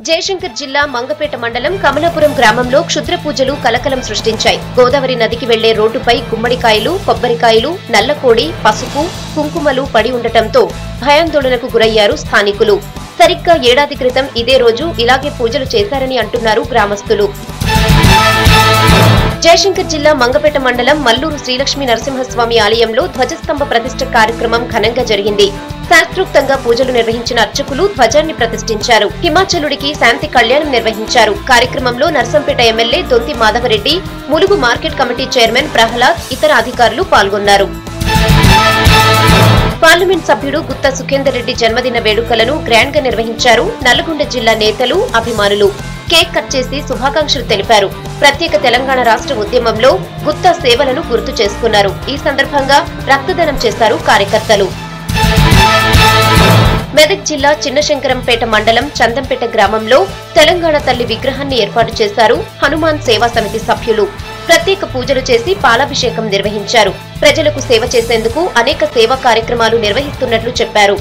జయశంకర్ జిల్లా మంగపేట మండలం కమలాపురం గ్రామంలో క్షుద్ర పూజలు కలకలం సృష్టించాయి గోదావరి నదికి వెళ్లే రోడ్డుపై గుమ్మడికాయలు కొబ్బరికాయలు నల్లకోడి పసుపు కుంకుమలు పడి ఉండటంతో భయాందోళనకు గురయ్యారు స్థానికులు సరిగ్గా ఏడాది క్రితం ఇదే రోజు ఇలాగే పూజలు చేశారని అంటున్నారు గ్రామస్తులు జయశంకర్ జిల్లా మంగపేట మండలం మల్లూరు శ్రీలక్ష్మీ నరసింహస్వామి ఆలయంలో ధ్వజస్తంభ ప్రతిష్ఠ కార్యక్రమం ఘనంగా జరిగింది శాస్త్రోక్తంగా పూజలు నిర్వహించిన అర్చకులు ధ్వజాన్ని ప్రతిష్ఠించారు హిమాచలుడికి శాంతి కళ్యాణం నిర్వహించారు కార్యక్రమంలో Narsampet MLA Donthi Madhavareddy Mulugu market committee chairman Prahlad ఇతర అధికారులు పాల్గొన్నారు పార్లమెంట్ సభ్యుడు గుత్తా సుఖేందర్ రెడ్డి జన్మదిన వేడుకలను గ్రాండ్ గా నిర్వహించారు నల్గొండ జిల్లా నేతలు అభిమానులు కేక్ కట్ చేసి శుభాకాంక్షలు తెలిపారు ప్రత్యేక తెలంగాణ రాష్ట్ర ఉద్యమంలో గుత్తా సేవలను గుర్తు చేసుకున్నారు ఈ సందర్భంగా రక్తదానం చేశారు కార్యకర్తలు మెదక్ జిల్లా చిన్నశంకరంపేట మండలం చందంపేట గ్రామంలో తెలంగాణ తల్లి విగ్రహాన్ని ఏర్పాటు చేశారు హనుమాన్ సేవా సమితి సభ్యులు ప్రత్యేక పూజలు చేసి పాలాభిషేకం నిర్వహించారు ప్రజలకు సేవ చేసేందుకు అనేక సేవా కార్యక్రమాలు నిర్వహిస్తున్నట్లు చెప్పారు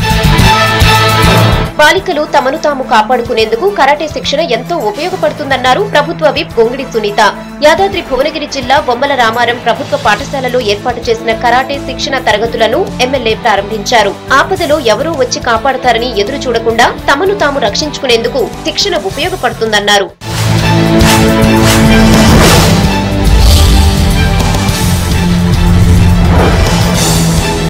బాలికలు తమను తాము కాపాడుకునేందుకు కరాటే శిక్షణ ఎంతో ఉపయోగపడుతుందన్నారు ప్రభుత్వ విప్ గొంగిడి సునీత యాదాద్రి భువనగిరి జిల్లా బొమ్మల రామారం ప్రభుత్వ పాఠశాలలో ఏర్పాటు చేసిన కరాటే శిక్షణ తరగతులను ఎమ్మెల్యే ప్రారంభించారు ఆపదలో ఎవరూ వచ్చి కాపాడతారని ఎదురు చూడకుండా తమను తాము రక్షించుకునేందుకు శిక్షణ ఉపయోగపడుతుందన్నారు